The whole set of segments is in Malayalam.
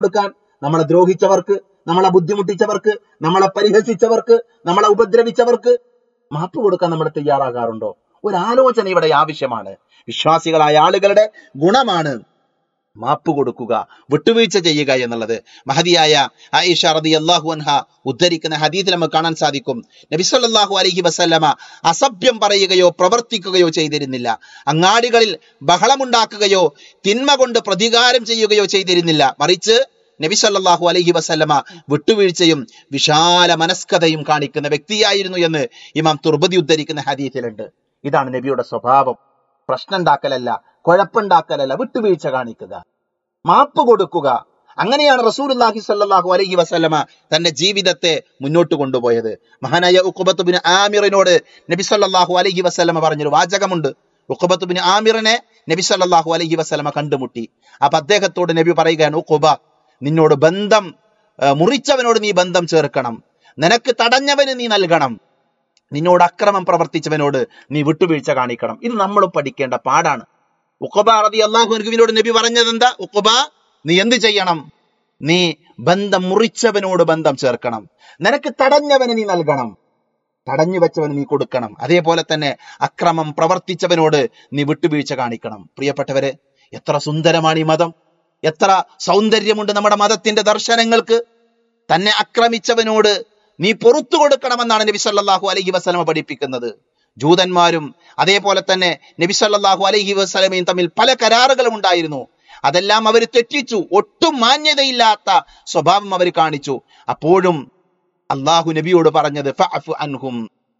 കൊടുക്കാൻ നമ്മളെ ദ്രോഹിച്ചവർക്ക് നമ്മളെ ബുദ്ധിമുട്ടിച്ചവർക്ക് നമ്മളെ പരിഹസിച്ചവർക്ക് നമ്മളെ ഉപദ്രവിച്ചവർക്ക് മാപ്പ് കൊടുക്കാൻ നമ്മൾ തയ്യാറാകാറുണ്ടോ ഒരു ആലോചന ഇവിടെ ആവശ്യമാണ് വിശ്വാസികളായ ആളുകളുടെ ഗുണമാണ് മാപ്പ് കൊടുക്കുക വിട്ടുവീഴ്ച ചെയ്യുക എന്നുള്ളത് മഹതിയായ ആയിഷ റതി അള്ളാഹു അൻഹ ഉദ്ധരിക്കുന്ന ഹദീത്തിൽ നമുക്ക് കാണാൻ സാധിക്കും നബി സല്ലല്ലാഹു അലൈഹി വസല്ലമ അസഭ്യം പറയുകയോ പ്രവർത്തിക്കുകയോ ചെയ്തിരുന്നില്ല അങ്ങാടികളിൽ ബഹളമുണ്ടാക്കുകയോ തിന്മ കൊണ്ട് പ്രതികാരം ചെയ്യുകയോ ചെയ്തിരുന്നില്ല മറിച്ച് നബി സല്ലല്ലാഹു അലൈഹി വസല്ലമ വിട്ടുവീഴ്ചയും വിശാല മനസ്കതയും കാണിക്കുന്ന വ്യക്തിയായിരുന്നു എന്ന് ഇമാം തുർബതി ഉദ്ധരിക്കുന്ന ഹദീസിലുണ്ട് ഇതാണ് നബിയുടെ സ്വഭാവം പ്രശ്നം ഉണ്ടാക്കലല്ല കുഴപ്പമുണ്ടാക്കലല്ല വിട്ടുവീഴ്ച കാണിക്കുക മാപ്പ് കൊടുക്കുക അങ്ങനെയാണ് റസൂലുള്ളാഹി സ്വല്ലല്ലാഹു അലൈഹി വസല്ലമ തന്റെ ജീവിതത്തെ മുന്നോട്ട് കൊണ്ടുപോയത് മഹാനായ ഉഖബത്ത് ബിൻ ആമിറിനോട് നബി സല്ലല്ലാഹു അലൈഹി വസല്ലമ പറഞ്ഞൊരു വാചകമുണ്ട് ഉഖബത്ത് ബിൻ ആമിറിനെ നബി സല്ലല്ലാഹു അലൈഹി വസല്ലമ കണ്ടുമുട്ടി അപ്പൊ അദ്ദേഹത്തോട് നബി പറയുകയാണ് ഉഖബ നിന്നോട് ബന്ധം ആ, മുറിച്ചവനോട് നീ ബന്ധം ചേർക്കണം നിനക്ക് തടഞ്ഞവന് നീ നൽകണം നിന്നോട് അക്രമം പ്രവർത്തിച്ചവനോട് നീ വിട്ടുവീഴ്ച കാണിക്കണം ഇത് നമ്മൾ പഠിക്കേണ്ട പാടാണ് ഉഖബ റതി അള്ളാഹുവിനോട് നബി പറഞ്ഞത് എന്താ ഉഖബ നീ എന്ത് ചെയ്യണം നീ ബന്ധം മുറിച്ചവനോട് ബന്ധം ചേർക്കണം നിനക്ക് തടഞ്ഞവന് നീ നൽകണം തടഞ്ഞു വെച്ചവന് നീ കൊടുക്കണം അതേപോലെ തന്നെ അക്രമം പ്രവർത്തിച്ചവനോട് നീ വിട്ടുവീഴ്ച കാണിക്കണം പ്രിയപ്പെട്ടവരെ എത്ര സുന്ദരമാണ് ഈ മതം എത്ര സൗന്ദര്യമുണ്ട് നമ്മുടെ മതത്തിന്റെ ദർശനങ്ങൾക്ക് തന്നെ ആക്രമിച്ചവനോട് നീ പൊറത്തു കൊടുക്കണമെന്നാണ് നബി സല്ലല്ലാഹു അലൈഹി വസല്ലമ പഠിപ്പിക്കുന്നത് ജൂതന്മാരും അതേപോലെ തന്നെ നബി സല്ലല്ലാഹു അലൈഹി വസല്ലമയും തമ്മിൽ പല കരാറുകളും ഉണ്ടായിരുന്നു അതെല്ലാം അവർ തെറ്റിച്ചു ഒട്ടും മാന്യതയില്ലാത്ത സ്വഭാവം അവർ കാണിച്ചു അപ്പോഴും അള്ളാഹു നബിയോട് പറഞ്ഞത് ഫഅഫു അൻഹും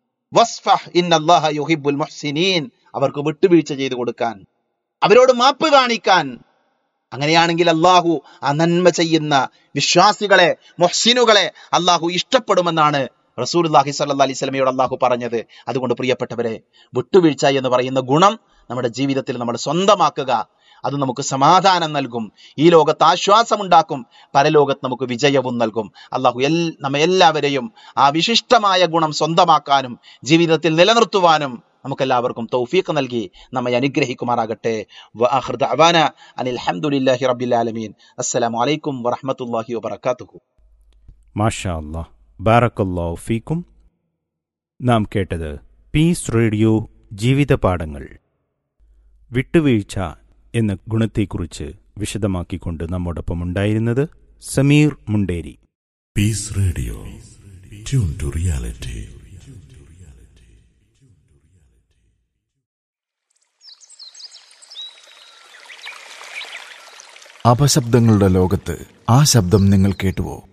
വസ്ഫഹ് ഇന്നല്ലാഹ യുഹിബ്ബുൽ മുഹ്സിനീൻ അവർക്ക് വിട്ടുവീഴ്ച ചെയ്തു കൊടുക്കാൻ അവരോട് മാപ്പ് കാണിക്കാൻ അങ്ങനെയാണെങ്കിൽ അള്ളാഹു ആ നന്മ ചെയ്യുന്ന വിശ്വാസികളെ മൊഹ്സിനുകളെ അള്ളാഹു ഇഷ്ടപ്പെടുമെന്നാണ് റസൂലുള്ളാഹി സ്വല്ലല്ലാഹി അലൈഹി വസല്ലമയോട് അള്ളാഹു പറഞ്ഞത് അതുകൊണ്ട് പ്രിയപ്പെട്ടവരെ വിട്ടുവീഴ്ച എന്ന് പറയുന്ന ഗുണം നമ്മുടെ ജീവിതത്തിൽ നമ്മൾ സ്വന്തമാക്കുക അത് നമുക്ക് സമാധാനം നൽകും ഈ ലോകത്ത് ആശ്വാസമുണ്ടാക്കും പരലോകത്ത് നമുക്ക് വിജയവും നൽകും അള്ളാഹു എൽ നമ്മെ എല്ലാവരെയും ആ വിശിഷ്ടമായ ഗുണം സ്വന്തമാക്കാനും ജീവിതത്തിൽ നിലനിർത്തുവാനും നമുക്കെല്ലാവർക്കും തൗഫീഖ് നൽകി നമ്മെ അനുഗ്രഹിക്കുമാറാകട്ടെ വആഖിർ ദഅവാന അനിൽ ഹംദുലില്ലാഹി റബ്ബിൽ ആലമീൻ അസ്സലാമു അലൈക്കും വറഹ്മത്തുള്ളാഹി വബറകാതുഹു മാഷാ അല്ലാ ബാറക്കല്ലാ ഫീക്കും നാം കേട്ടത് പീസ് റേഡിയോ ജീവിത പാഠങ്ങൾ വിട്ടുവീഴ്ച എന്ന ഗുണത്തെക്കുറിച്ച് വിശദമാക്കിക്കൊണ്ട് നമ്മോടൊപ്പം ഉണ്ടായിരുന്നത് Sameer Munderi Peace Radio. Tune to reality. അപശബ്ദങ്ങളുടെ ലോകത്ത് ആ ശബ്ദം നിങ്ങൾ കേട്ടുവോ